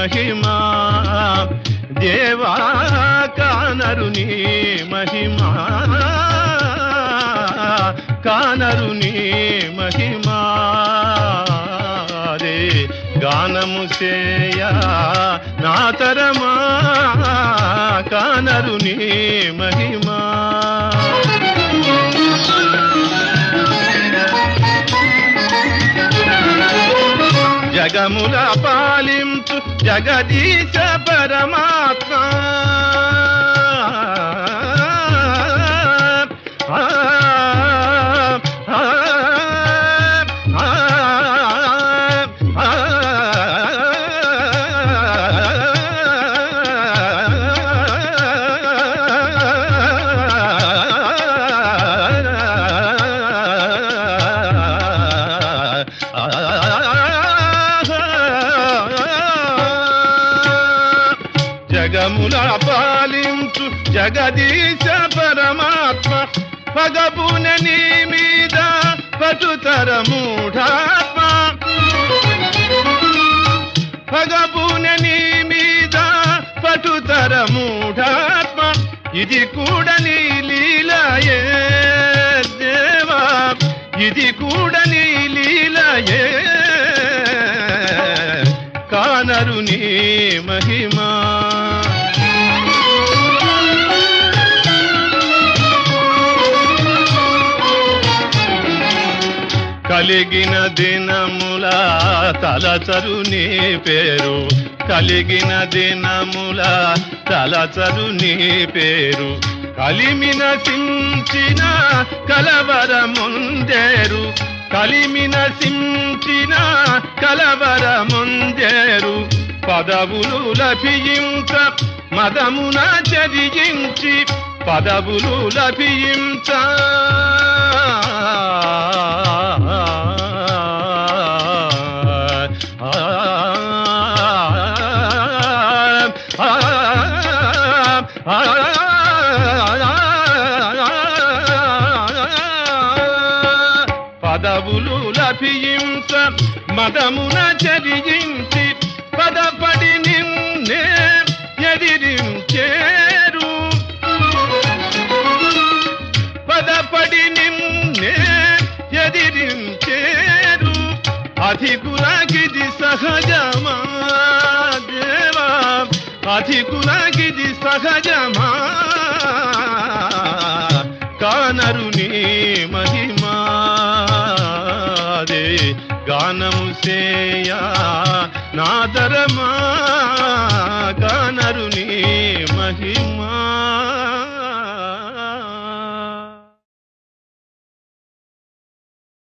మహిమా దేవా కానరు నీ మహిమా కానరు నీ మహిమా రే గానము చేయ నా తరమా కానరు నీ మహిమా జగముల పాలించు జగదీశ పరమాత్మ ఆ, ఆ, ఆ, జగముల పాలించు జగదీశ పరమాత్మ పగబున నీ మీద పటుతర మూఢాత్మ పగబున నీ మీద పటుతర మూఢాత్మ ఇది కూడా నీ లీలయే దేవా ఇది కూడా నీ లీలయే కానరు నీ మహిమా కలిగిన దినముల తలచరు నీ పేరు కలిగిన దినముల తలచరు నీ పేరు కలిమిన సించిన కలవర ముందేరు కలిమిన సించిన కలవర ముందేరు పదవులు లభించ మదమున చదించి పదవులు లభించ పదవులు లభించ మదమున చరించి పదపడి నిన్నే ఎదిరించేరు పదపడి నిన్నే ఎదిరించేరు అధికులగిది సహజమా దేవా అధికులగిది సహజమా కానరు నీ మహిమా రే గానము సేయా నాదరమా కానరు నీ మహిమా